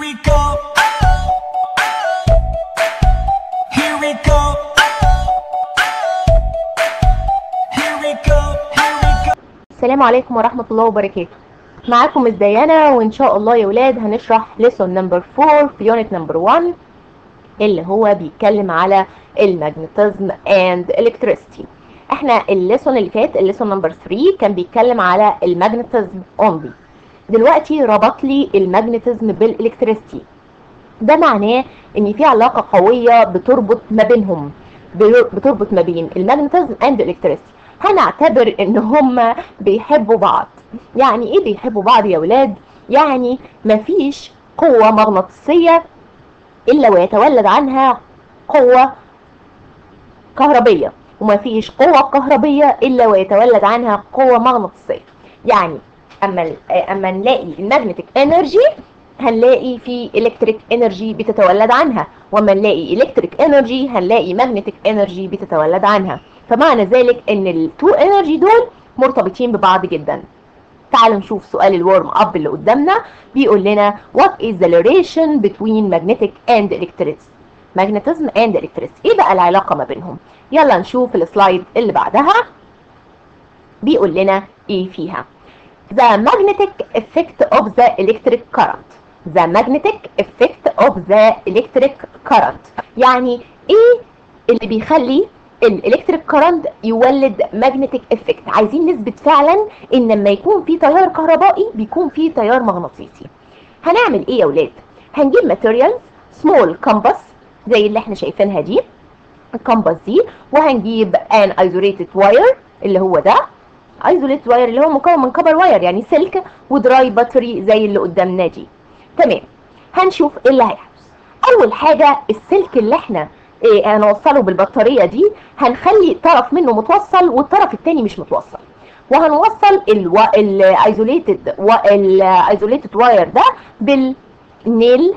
we go. Here we go. Here we go. Here we go. السلام عليكم ورحمة الله وبركاته معاكم مس ديانا وإن شاء الله يا ولاد هنشرح lesson number 4 في unit number 1 اللي هو بيتكلم على المagnetism and electricity احنا الليسون اللي فات الليسون نمبر 3 كان بيتكلم على المagnetism only دلوقتي ربط لي المagnetism بالالكتريستي ده معناه ان في علاقة قوية بتربط ما بينهم بتربط ما بين المagnetism and electricity هنعتبر ان هما بيحبوا بعض يعني ايه بيحبوا بعض يا ولاد يعني مفيش قوة مغناطيسية الا ويتولد عنها قوة كهربية ومفيش قوة كهربية الا ويتولد عنها قوة مغناطيسية يعني اما اما نلاقي المagnetic انرجي هنلاقي في الكتريك انرجي بتتولد عنها وما نلاقي الكتريك انرجي هنلاقي ماجنتيك انرجي بتتولد عنها فمعنى ذلك ان التو انرجي دول مرتبطين ببعض جدا تعالوا نشوف سؤال الورم اب اللي قدامنا بيقول لنا what is the relation between magnetic and electricity magnetism and electricity ايه بقى العلاقه ما بينهم يلا نشوف السلايد اللي بعدها بيقول لنا ايه فيها the magnetic effect of the electric current the magnetic effect of the electric current يعني ايه اللي بيخلي الالكتريك كارنت يولد ماجنتيك افكت عايزين نثبت فعلا ان لما يكون في تيار كهربائي بيكون في تيار مغناطيسي هنعمل ايه يا ولاد هنجيب ماتيريالز سمول كامبس زي اللي احنا شايفينها دي الكامبس دي وهنجيب ان ايزوليتد واير اللي هو ده ايزوليتد واير اللي هو مكون من كبر واير يعني سلك ودراي باتري زي اللي قدامنا دي تمام هنشوف ايه اللي هيحدث اول حاجه السلك اللي احنا إيه هنوصله بالبطاريه دي هنخلي طرف منه متوصل والطرف الثاني مش متوصل وهنوصل الايزوليتد الايزوليتد واير ده بالنيل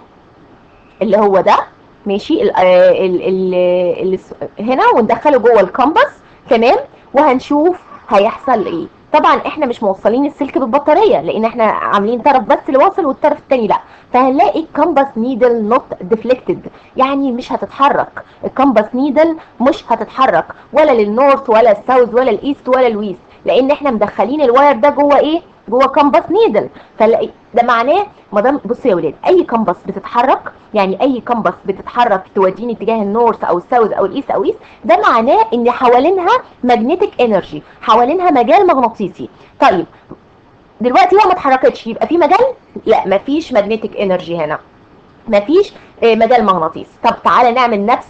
اللي هو ده ماشي ال ال ال ال هنا وندخله جوه الكامبس تمام وهنشوف هيحصل ايه طبعا احنا مش موصلين السلك بالبطاريه لان احنا عاملين طرف بس اللي واصل والطرف الثاني لا فهنلاقي الكامبس نيدل نوت ديفليكتد يعني مش هتتحرك الكامبس نيدل مش هتتحرك ولا للنورث ولا الساوث ولا الايست ولا الويست لان احنا مدخلين الواير ده جوه ايه جوه كامبس نيدل فلاقي ده معناه ما دام بصوا يا ولاد اي كامبس بتتحرك يعني اي كامبس بتتحرك توديني اتجاه النورث او الساوث او الايست او ايست ده معناه ان حوالينها ماجنتيك انرجي حوالينها مجال مغناطيسي طيب دلوقتي هو ما اتحركتش يبقى في مجال لا مفيش ماجنتيك انرجي هنا مفيش مجال مغناطيسي طب تعالى نعمل نفس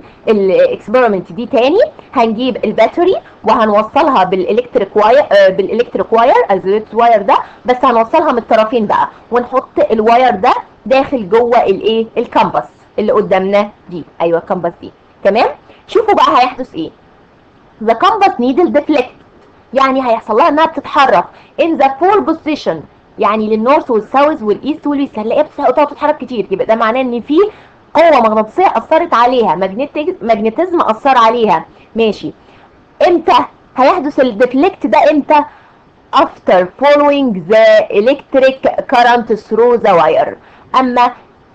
الاكسبيرمنت دي تاني هنجيب الباتري وهنوصلها بالالكتريك واير بالالكتريك واير الزيت واير ده بس هنوصلها من الطرفين بقى ونحط الواير ده داخل جوه الايه الكامبس اللي قدامنا دي ايوه الكامبس دي تمام شوفوا بقى هيحدث ايه the compass needle deflect يعني هيحصل لها انها بتتحرك in the pole position يعني للنورث والساوث والايست والويست هنلاقيها بتقعد تتحرك كتير يبقى ده معناه ان في قوه مغناطيسيه اثرت عليها ماجنتيزم اثر عليها ماشي امتى هيحدث الديفليكت ده امتى after following the electric current through the wire اما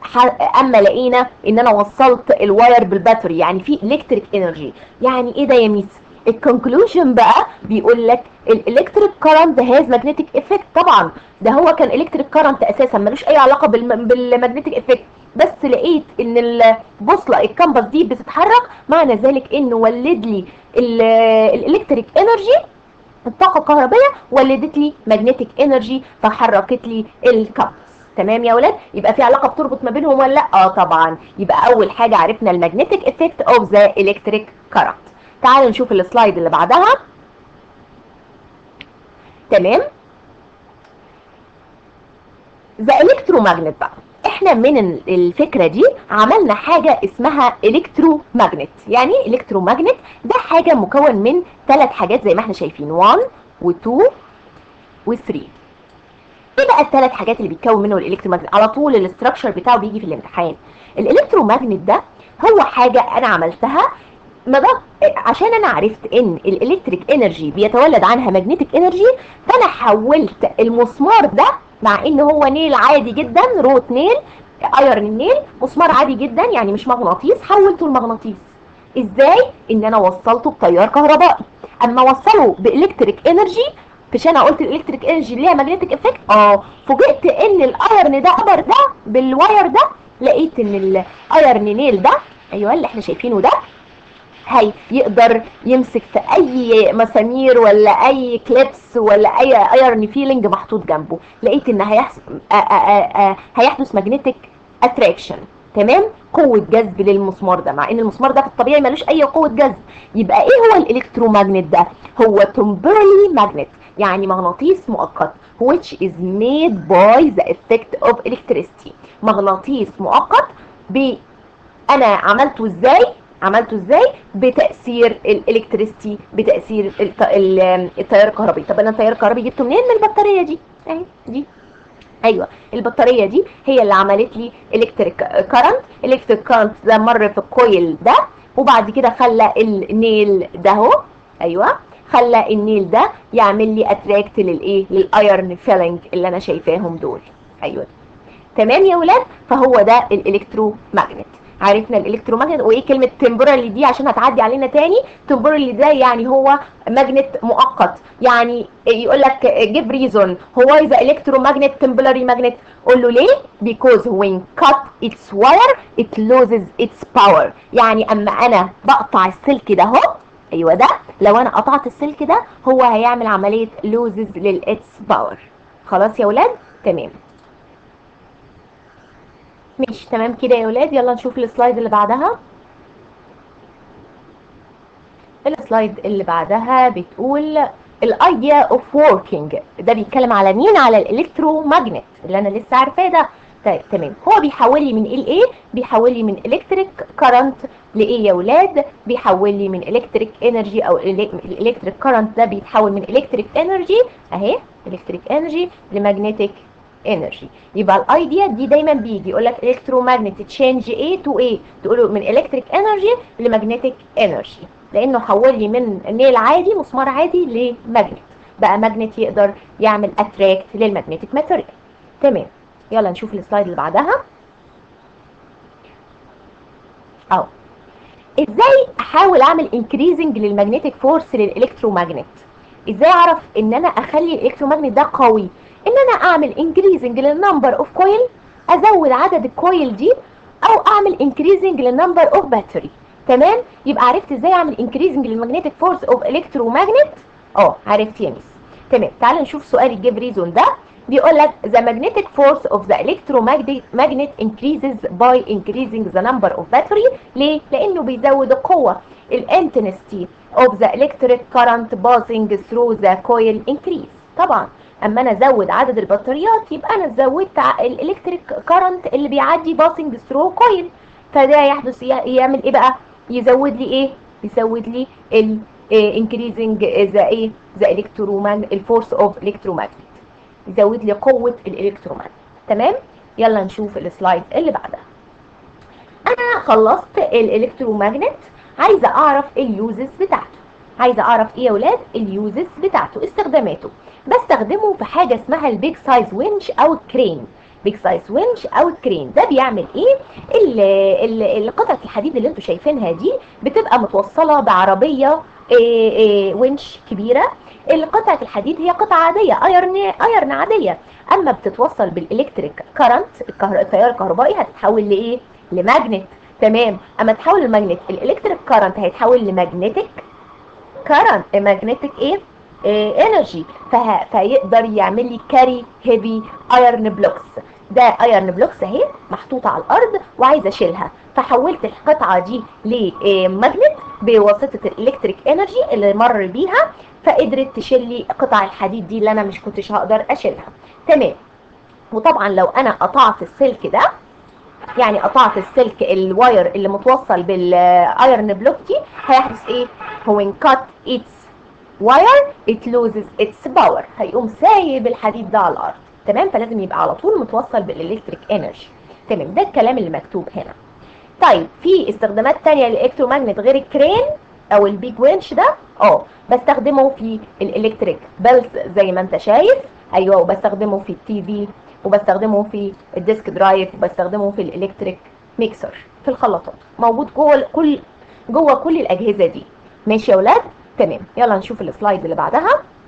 اما لقينا ان انا وصلت الواير بالباتري يعني في الكتريك انرجي يعني ايه ده يا ميس الكونكلوجن بقى بيقول لك الالكتريك كارنت هاز ماجنتيك افكت طبعا ده هو كان الكتريك كارنت اساسا ملوش اي علاقه بالماجنتيك افكت بس لقيت ان البوصله الكامبس دي بتتحرك معنى ذلك انه ولد لي الالكتريك انرجي الطاقه الكهربائيه ولدت لي ماجنتيك انرجي فحركت لي الكامبس تمام يا ولاد يبقى في علاقه بتربط ما بينهم ولا لا اه طبعا يبقى اول حاجه عرفنا الماجنتيك افكت اوف ذا الكتريك كارنت تعالوا نشوف السلايد اللي بعدها تمام ذا الكترومagnet بقى احنا من الفكره دي عملنا حاجه اسمها الكترومagnet يعني الكترومagnet ده حاجه مكون من ثلاث حاجات زي ما احنا شايفين 1 و2 و3 ايه بقى الثلاث حاجات اللي بيتكون منه الالكترومagnet على طول الاستراكشر بتاعه بيجي في الامتحان الالكترومagnet ده هو حاجه انا عملتها ما ده عشان انا عرفت ان الالكتريك انرجي بيتولد عنها ماجنتيك انرجي فانا حولت المسمار ده مع ان هو نيل عادي جدا روت نيل ايرن النيل مسمار عادي جدا يعني مش مغناطيس حولته لمغناطيس ازاي ان انا وصلته بتيار كهربائي اما اوصله بالكتريك انرجي مش انا قلت الالكتريك انرجي ليها ماجنتيك افكت اه فوجئت ان الايرن ده قبر ده بالواير ده لقيت ان الايرن نيل ده ايوه اللي احنا شايفينه ده هي يقدر يمسك في اي مسامير ولا اي كليبس ولا اي ايرن فيلينج محطوط جنبه لقيت ان هيحس... آ- آ- آ- آ- هيحدث ماجنتيك اتراكشن تمام قوة جذب للمسمار ده مع ان المسمار ده في الطبيعي ملوش اي قوة جذب يبقى ايه هو الالكترومagnet ده هو temporary magnet يعني مغناطيس مؤقت which is made by the effect of electricity مغناطيس مؤقت ب انا عملته ازاي عملته ازاي بتاثير الالكتريستي بتاثير الت... ال- التيار الكهربي طب انا التيار الكهربي جبته منين من البطاريه دي اهي دي ايوه البطاريه دي هي اللي عملت لي الكتريك كارنت الكتريك كارنت ده مر في الكويل ده وبعد كده خلى النيل ده اهو ايوه خلى النيل ده يعمل لي اتراكت للايه للايرن فيلنج اللي انا شايفاهم دول ايوه تمام يا ولاد فهو ده الالكترو ماجنت عرفنا الالكترو ماجنت وايه كلمه تمبورالي دي عشان هتعدي علينا تاني تمبورالي ده يعني هو ماجنت مؤقت يعني يقول لك جيب ريزون هو ذا الكترو ماجنت تمبورالي ماجنت قول له ليه because when cut its wire it loses its power يعني اما انا بقطع السلك ده اهو ايوه ده لو انا قطعت السلك ده هو هيعمل عمليه loses للاتس باور خلاص يا ولاد تمام ماشي تمام كده يا ولاد يلا نشوف السلايد اللي بعدها السلايد اللي بعدها بتقول الايديا اوف working ده بيتكلم على مين على الالكترومagnet اللي انا لسه عارفاه ده طيب تمام هو بيحول لي من ايه لايه بيحول لي من الكتريك كارنت لايه يا ولاد بيحول لي من الكتريك انرجي او الالكتريك كارنت ده بيتحول من الكتريك انرجي اهي الكتريك انرجي لمagnetic انرجي يبقى الايديا دي دايما بيجي يقول لك الكترومagnet تشينج ايه تو ايه تقوله من الكتريك انرجي لمagnetic انرجي لانه حول لي من نيل عادي مسمار عادي لماجنت بقى ماجنت يقدر يعمل اتراكت للمagnetic ماتيريال تمام يلا نشوف السلايد اللي بعدها اهو ازاي احاول اعمل انكريزنج للمagnetic فورس للالكترومagnet ازاي اعرف ان انا اخلي الالكترومagnet ده قوي ان انا اعمل انكريزنج للنمبر اوف كويل ازود عدد الكويل دي او اعمل انكريزنج للنمبر اوف باتري تمام يبقى عرفت ازاي اعمل انكريزنج للمagnetic فورس اوف الكترومagnet اه عرفت يا ميس تمام تعال نشوف سؤال الجيب ريزون ده بيقول لك the magnetic force of the electromagnet increases by increasing the number of battery ليه؟ لأنه بيزود القوة ال intensity of the electric current passing through the coil increase طبعا اما انا ازود عدد البطاريات يبقى انا زودت الالكتريك كارنت اللي بيعدي باسنج ثرو كويل فده يحدث يعمل ايه بقى يزود لي ايه يزود لي ال increasing ذا ايه ذا الكترومagnet الفورس اوف الكترومagnet يزود لي قوه الالكترومagnet تمام يلا نشوف السلايد اللي بعدها انا خلصت الالكترومagnet عايزه اعرف اليوزز بتاعته عايزه اعرف ايه يا ولاد اليوزز بتاعته استخداماته بستخدمه في حاجه اسمها البيج سايز وينش او الكرين بيج سايز وينش او الكرين ده بيعمل ايه ال قطعه الحديد اللي انتم شايفينها دي بتبقى متوصله بعربيه إيه إيه وينش كبيره قطعه الحديد هي قطعه عاديه ايرن ايرن عاديه اما بتتوصل بالالكتريك كارنت التيار الكهربائي هتتحول لايه لماجنت تمام اما تحول الماجنت الالكتريك كارنت هيتحول لماجنتيك كارنت ماجنتيك ايه انرجي فه... فيقدر يعمل لي كاري هيفي ايرن بلوكس ده ايرن بلوكس اهي محطوطه على الارض وعايزه اشيلها فحولت القطعه دي لماجنت بواسطه الالكتريك انرجي اللي مر بيها فقدرت تشيل لي قطع الحديد دي اللي انا مش كنتش هقدر اشيلها تمام وطبعا لو انا قطعت السلك ده يعني قطعت السلك الواير اللي متوصل بالايرن بلوك دي هيحدث ايه هو ان كات اتس واير ات لوزز اتس باور هيقوم سايب الحديد ده على الارض تمام فلازم يبقى على طول متوصل بالالكتريك انرجي تمام ده الكلام اللي مكتوب هنا طيب في استخدامات تانية للالكترومagnet غير الكرين او البيج وينش ده اه بستخدمه في الالكتريك بيلز زي ما انت شايف ايوه وبستخدمه في التي في وبستخدمه في الديسك درايف وبستخدمه في الالكتريك ميكسر في الخلاطات موجود جوه كل جوه كل الاجهزه دي ماشي يا ولاد تمام يلا نشوف السلايد اللي بعدها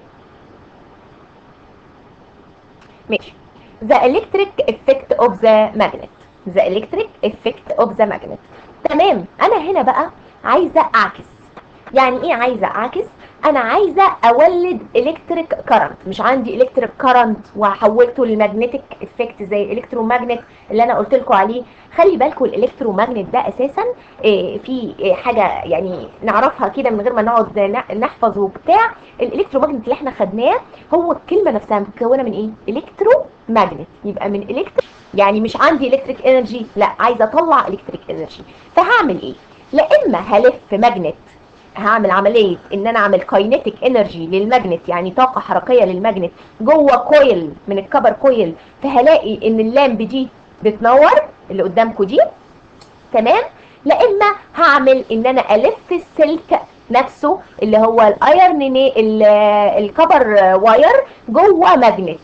ماشي the electric effect of the magnet the electric effect of the magnet تمام انا هنا بقى عايزه اعكس يعني ايه عايزه اعكس انا عايزه اولد الكتريك كارنت مش عندي الكتريك كارنت وحولته لمagnetic افكت زي الالكترومagnet اللي انا قلت لكم عليه خلي بالكم الالكترومagnet ده اساسا إيه، في إيه، حاجه يعني نعرفها كده من غير ما نقعد ن- نحفظ وبتاع الالكترومagnet اللي احنا خدناه هو الكلمه نفسها متكونه من ايه الكترومagnet يبقى من الكترو يعني مش عندي الكتريك انرجي لا عايزه اطلع الكتريك انرجي فهعمل ايه لا اما هلف ماجنت هعمل عمليه ان انا اعمل كاينيتيك انرجي للماجنت يعني طاقه حركيه للماجنت جوه كويل من الكبر كويل فهلاقي ان اللامب دي بتنور اللي قدامكم دي تمام لا اما هعمل ان انا الف السلك نفسه اللي هو الايرن ني- ال- الكبر واير جوه ماجنت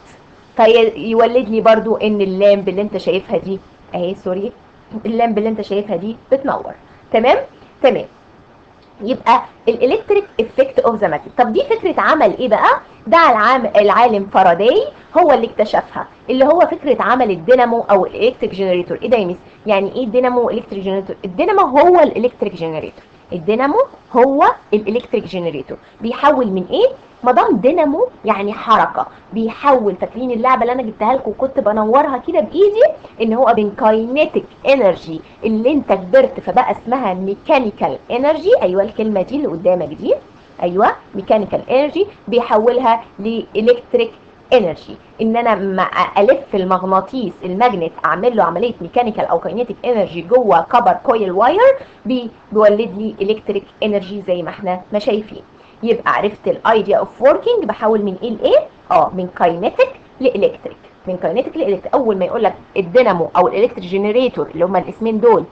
فيولد لي برضو ان اللامب اللي انت شايفها دي اهي سوري اللامب اللي انت شايفها دي بتنور تمام تمام يبقى الالكتريك افكت اوف ذا ماجنت طب دي فكره عمل ايه بقى ده العام العالم فاراداي هو اللي اكتشفها اللي هو فكره عمل الدينامو او الالكتريك جنريتور ايه ده يا ميس يعني ايه دينامو الكتريك جنريتور الدينامو هو الالكتريك جنريتور الدينامو هو الالكتريك جنريتور بيحول من ايه ما دام دينامو يعني حركه بيحول فاكرين اللعبه اللي انا جبتها لكم وكنت بنورها كده بايدي ان هو بين كاينيتيك انرجي اللي انت كبرت فبقى اسمها ميكانيكال انرجي ايوه الكلمه دي اللي قدامك دي ايوه ميكانيكال انرجي بيحولها لالكتريك انرجي ان انا ما الف المغناطيس الماجنت اعمل له عمليه ميكانيكال او كاينيتيك انرجي جوه كبر كويل واير بي- بيولد لي الكتريك انرجي زي ما احنا ما شايفين يبقى عرفت الايديا اوف وركينج بحول من ايه لايه اه من كاينيتيك لالكتريك من كاينيتيك لالكتريك اول ما يقول لك الدينامو او الالكتريك جنريتور اللي هما الاسمين دول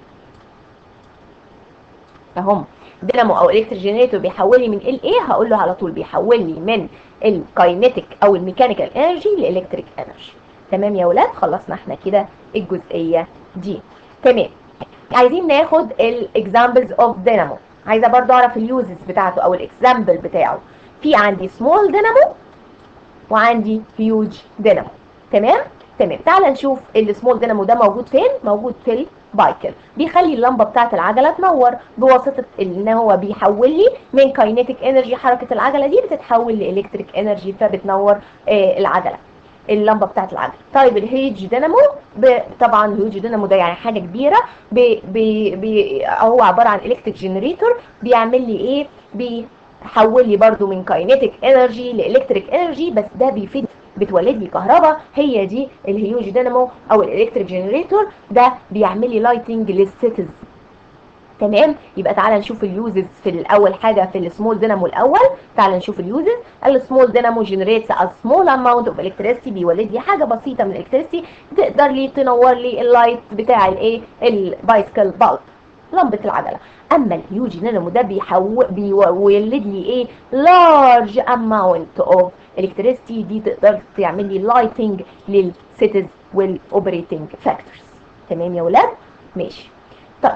اهم دينامو او الكتريك جنريتور بيحول لي من ال ايه هقول له على طول بيحول لي من الكاينيتيك او الميكانيكال انرجي لالكتريك انرجي تمام يا ولاد خلصنا احنا كده الجزئيه دي تمام عايزين ناخد الاكزامبلز اوف دينامو عايزه برضو اعرف اليوزز بتاعته او الاكزامبل بتاعه في عندي سمول دينامو وعندي هيوج دينامو تمام تمام تعال نشوف السمول دينامو ده موجود فين موجود في البايكل بيخلي اللمبه بتاعه العجله تنور بواسطه ان هو بيحول لي من كاينيتيك انرجي حركه العجله دي بتتحول لالكتريك انرجي فبتنور آه العجله اللمبه بتاعه العجله طيب الهيج دينامو ب- طبعا الهيج دينامو ده يعني حاجه كبيره بي بي بي هو عباره عن الكتريك جنريتور بيعمل لي ايه بيحول لي برده من كاينيتيك انرجي لالكتريك انرجي بس ده بيفيد بتولد لي كهرباء هي دي الهيوج دينامو او الالكتريك جنريتور ده بيعمل لي لايتنج للسيتيز تمام يبقى تعالى نشوف اليوزز في الاول حاجه في السمول دينامو الاول تعالى نشوف اليوزز السمول دينامو جنريتس ا سمول اماونت اوف الكتريسيتي بيولد لي حاجه بسيطه من الالكتريسيتي تقدر لي تنور لي اللايت بتاع الايه البايسكل بالب لمبه العجله اما الهيوج دينامو ده بيحول بيولد لي ايه لارج اماونت اوف الكتريسيتي دي تقدر تعمل لي لايتنج للسيتيز والاوبريتنج فاكتورز تمام يا ولاد ماشي طيب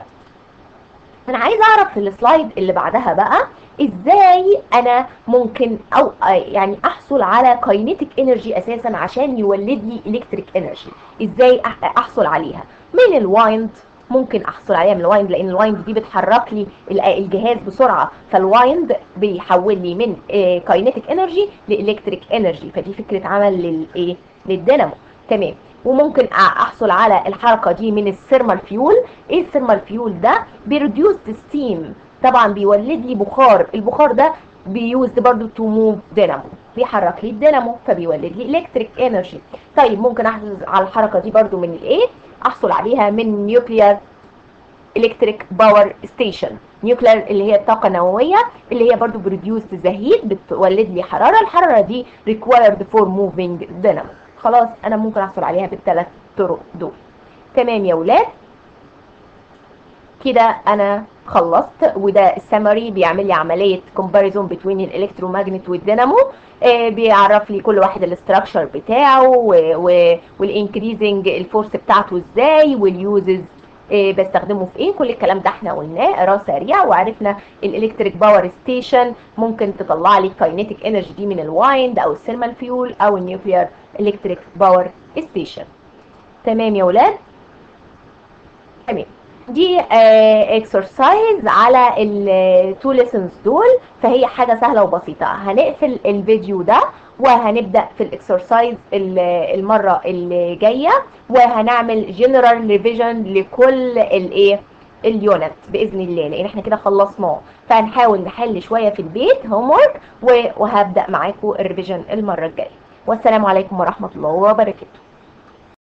انا عايز اعرف في السلايد اللي بعدها بقى ازاي انا ممكن او آه يعني احصل على كاينيتيك انرجي اساسا عشان يولد لي الكتريك انرجي ازاي أح- احصل عليها من الوايند ممكن احصل عليها من الوايند لان الوايند دي بتحرك لي ال- الجهاز بسرعه فالوايند بيحول لي من كاينيتيك انرجي لالكتريك انرجي فدي فكره عمل للايه للدينامو تمام وممكن أ- احصل على الحركه دي من الثيرمال فيول ايه الثيرمال فيول ده بيروديوس ستيم طبعا بيولد لي بخار البخار ده بيوزد برضو تو موف دينامو بيحرك لي الدينامو فبيولد لي الكتريك انرجي طيب ممكن احصل على الحركه دي برضو من الايه احصل عليها من نيوكليار الكتريك باور ستيشن نيوكلير اللي هي الطاقه النوويه اللي هي برضو بروديوس زهيد بتولد لي حراره الحراره دي ريكوايرد فور موفينج دينامو خلاص انا ممكن احصل عليها بالثلاث طرق دول تمام يا ولاد كده انا خلصت وده السمري بيعمل لي عمليه كومباريزون بين الالكترومagnet والدينامو آه، بيعرف لي كل واحد الاستراكشر بتاعه والانكريزنج الفورس بتاعته ازاي واليوزز آه، بستخدمه في ايه كل الكلام ده احنا قلناه قراه سريع وعرفنا الالكتريك باور ستيشن ممكن تطلع لي الكاينيتيك انرجي دي من الوايند او الثيرمال فيول او النيوكليير الكتريك باور ستيشن تمام يا ولاد تمام دي اكسرسايز على التو ليسنز دول فهي حاجه سهله وبسيطه هنقفل الفيديو ده وهنبدا في الاكسرسايز المره اللي جايه وهنعمل جنرال ريفيجن لكل الايه اليونت باذن الله لان احنا كده خلصناه فهنحاول نحل شويه في البيت هوم ورك وهبدا معاكم الريفيجن المره الجايه والسلام عليكم ورحمه الله وبركاته